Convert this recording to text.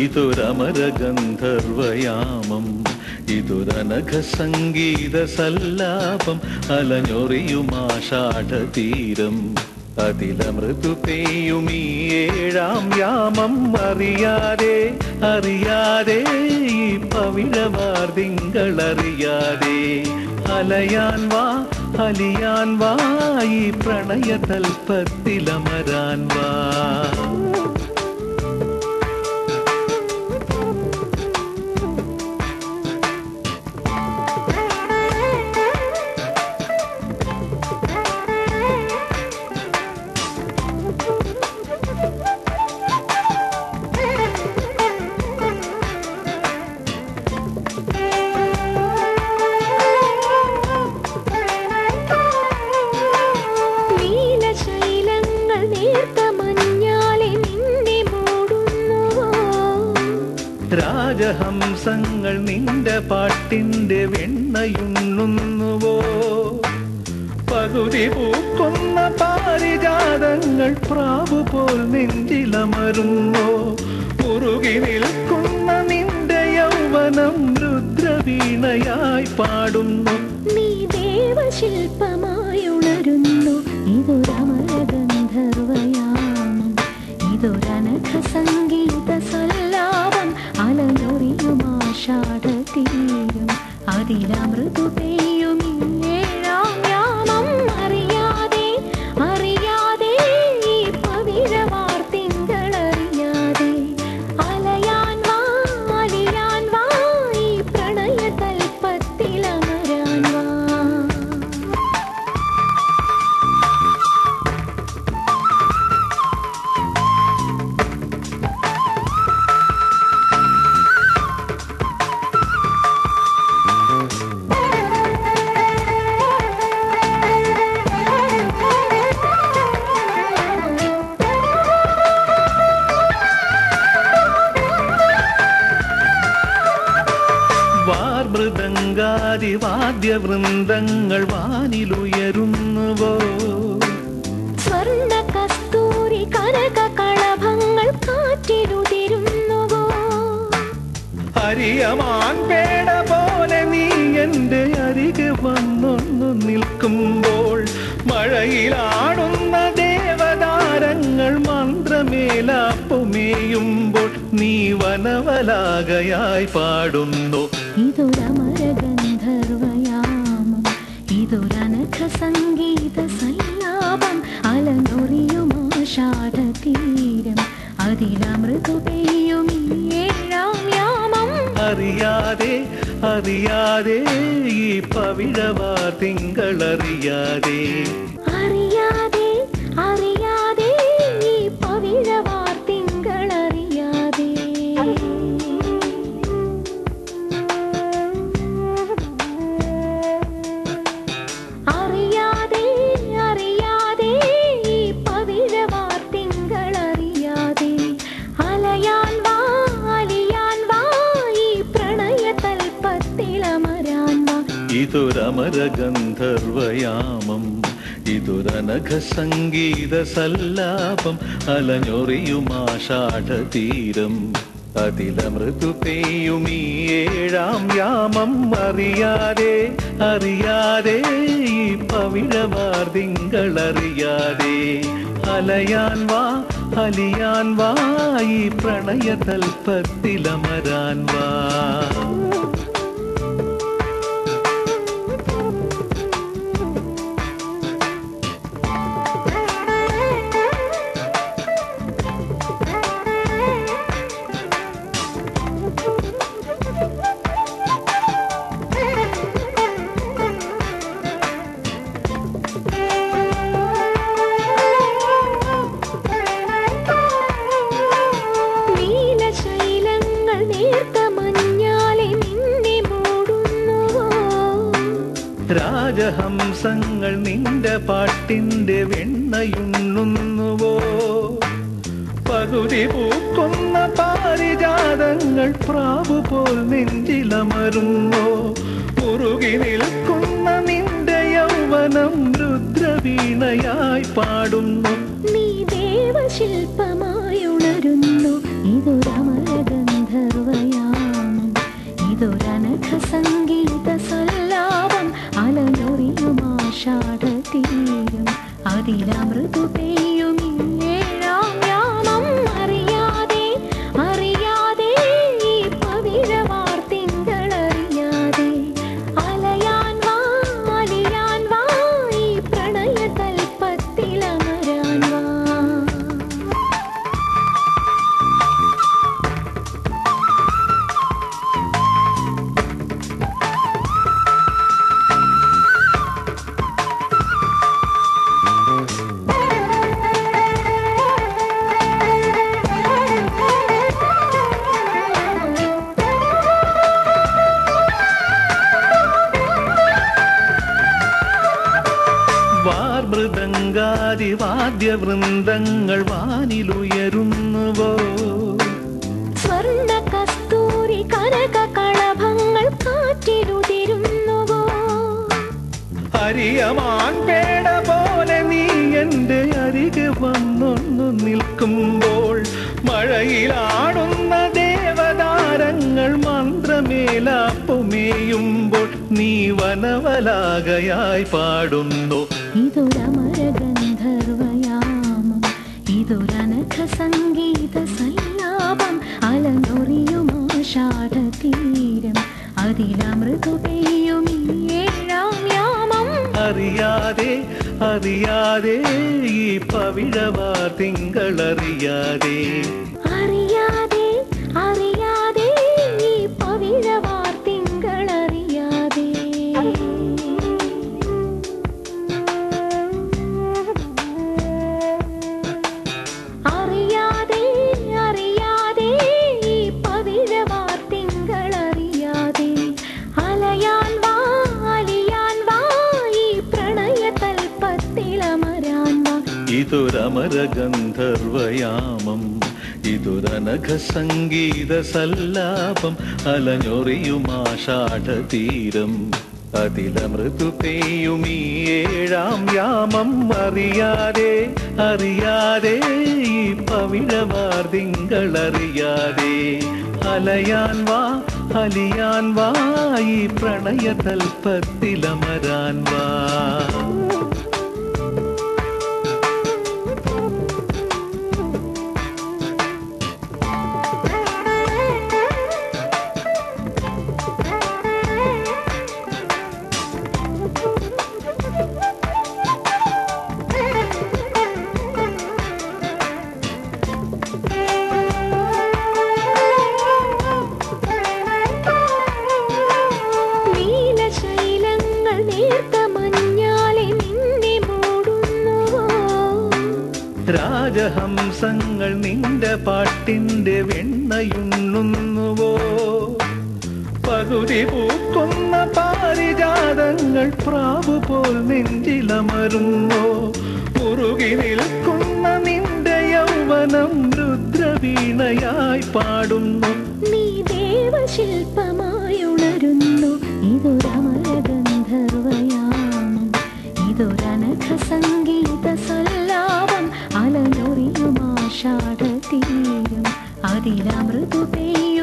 ഇതൊരമരഗന്ധർവയാമം ഇതൊരനഘ സംഗീത സല്ലാപം അലഞ്ഞൊറിയുമാഷാഢതീരം അതിലമൃദു പെയ്യും ഈ ഏഴാം യാമം അറിയാതെ അറിയാതെ ഈ പവിഴമാർദിങ്കളറിയാതെ അലയാൻ വാ അലിയാൻ വാ ഈ പ്രണയതൽപ്പത്തിലമരാൻ വാ നീലശൈലങ്ങൾ നേർത്ത മഞ്ഞാലെ നിന്നെ മൂടുന്നുവോ രാജഹംസങ്ങൾ നിന്റെ പാട്ടിന്റെ വെണ്ണയുണ്ണുന്നുവോ പകുതി പൂക്കുന്ന പാരിജാതങ്ങൾ പ്രാവു പോൽ നെഞ്ചിലമരുന്നോ മുറുകി നിൽക്കുന്ന നിന്റെ യൗവനം രുദ്രവീണയായി പാടുന്നു നീ ദേവശില്പമായി ഉണരുന്നു ഇതൊരമരഗന്ധർവയാമം ഇതൊരനഘ സംഗീത സല്ലാപം അലഞ്ഞൊറിയുമാഷാഢതീരം അതിലമൃദു പെയ്യും ഈ ഏഴാം യാമം അറിയാതെ അറിയാതെ ഈ പവിഴവാർത്തിങ്കളറിയാതെ അലയാൻ വാ അലിയാൻ വാ ഈ പ്രണയതൽപ്പത്തിലമരാൻ വാ വാർമൃദംഗാതി വാദ്യവൃന്ദങ്ങൾ വാനിലുയരുന്നുവോ സ്വർണ്ണ കസ്തൂരി കനക കളഭങ്ങൾ കാറ്റിലുതിരുന്നുവോ അരിയമാൻ പേട പോലെ നീ എന്റെ അരികെ വന്നൊന്നു നിൽക്കുമ്പോൾ മഴയിലാടുന്ന ദേവതാരങ്ങൾ മന്ത്രമേലാപ്പുമേയുമ്പോൾ നീ വനവലാകയായി പാടുന്നു ഇതൊരമരഗന്ധർവയാമം ഇതൊരനഘ സംഗീത സല്ലാപം അലനൊറിയുമാഷാഢതീരം അതിലമൃദു പെയ്യും ഈ ഏഴാം യാമം അറിയാതെ അറിയാതെ ഈ പവിഴവാർ തിങ്കളറിയാതെ അറിയാതെ അറിയാതെ ഈ പവിഴവാർത്തിങ്കളറിയാതെ അറിയാതെ അറിയാതെ ഈ പവിഴവാർത്തിങ്കളറിയാതെ അലയാൻ വാ അലിയാൻ വാ ഈ പ്രണയതൽപ്പത്തിലമരാൻ വാ ഇതൊരമരഗന്ധർവയാമം ഇതൊരനഘ സംഗീത സല്ലാപം അലഞ്ഞൊറിയുമാഷാഢതീരം അതിലമൃദു പെയ്യും ഈ ഏഴാം യാമം അറിയാതെ അറിയാതെ ഈ പവിഴമാർദിങ്കളറിയാതെ അലയാൻ വാ അലിയാൻ വാ ഈ പ്രണയതൽപ്പത്തിലമരാൻ വാ നീലശൈലങ്ങൾ നേർത്ത മഞ്ഞാലെ നിന്നെ മൂടുന്നുവോ രാജഹംസങ്ങൾ നിന്റെ പാട്ടിന്റെ വെണ്ണയുണ്ണുന്നുവോ പകുതി പൂക്കുന്ന പാരിജാതങ്ങൾ പ്രാവു പോൽ നെഞ്ചിലമരുന്നോ മുറുകി നിൽക്കുന്ന നിന്റെ യൗവനം രുദ്രവീണയായി പാടുന്നു നീ ദേവശില്പമായി ഉണരുന്നു ഇതൊരമരഗന്ധ ഇതൊരനഘ സംഗീത സല്ലാപം അലനൊറിയുമാഷാടതീരം അതിലമൃദു പെയ്യും ഈ ഏഴാം യാമം അറിയാതെ അറിയാതെ ഈ പവിഴമാർ തിങ്കളറിയാതെ അലയാൻ വാ അലിയാൻ വാ ഈ പ്രണയ തൽപ്പത്തിലമരാൻ വാ വാർമൃദംഗാതി വാദ്യവൃന്ദങ്ങൾ വാനിലുയരുന്നുവോ സ്വർണ്ണ കസ്തൂരി കനക കളഭങ്ങൾ കാറ്റിലുതിരുന്നുവോ അരിയമാൻ പേട പോലെ നീ എന്റെ അരികെ വന്നൊന്നു നിൽക്കുമ്പോൾ മഴയിലാടുന്ന ദേവതാരങ്ങൾ മന്ത്രമേലാപ്പുമേയുമ്പോൾ നീ വനവലാകയായി പാടുന്നു ഇതൊരമരഗന്ധർവയാമം ഇതൊരനഘ സംഗീത സല്ലാപം അലനൊറിയുമാഷാഢതീരം അതിലമൃദു പെയ്യും ഈ ഏഴാം യാമം അറിയാതെ അറിയാതെ ഈ പവിഴവാ തിങ്കളറിയാതെ അറിയാതെ അറിയാതെ ഈ പവിഴവാർ തിങ്കളറിയാതെ അറിയാതെ അറിയാതെ ഈ പവിഴവാർ തിങ്കളറിയാതെ അലയാൻ വാ അലിയാൻ വാ ഈ പ്രണയ തൽപ്പത്തിലമരാൻ വാ ഇതൊരമരഗന്ധർവയാമം ഇതൊരനഘ സംഗീത സല്ലാപം അലഞ്ഞൊറിയുമാഷാഢതീരം അതിലമൃദു പെയ്യും ഈ ഏഴാം യാമം അറിയാതെ അറിയാതെ ഈ പവിഴമാർദിങ്കളറിയാതെ അലയാൻ വാ അലിയാൻ വാ ഈ പ്രണയ തൽപ്പത്തിലമരാൻ വാ നീലശൈലങ്ങൾ നേർത്ത മഞ്ഞാലെ നിന്നെ മൂടുന്നുവോ രാജഹംസങ്ങൾ നിന്റെ പാട്ടിന്റെ വെണ്ണയുണ്ണുന്നുവോ പകുതി പൂക്കുന്ന പാരിജാതങ്ങൾ പ്രാവു പോൽ നെഞ്ചിലമരുന്നോ മുറുകി നിൽക്കുന്ന നിന്റെ യൗവനം രുദ്രവീണയായി പാടുന്നു നീ ദേവശില്പമായി ഉണരുന്നു ഇതൊരമരഗന്ധർവയാമം ഇതൊരനഘ സംഗീത സല്ലാപം അലനൊറിയുമാഷാഢതീരം അതിലമൃദു പെയ്യും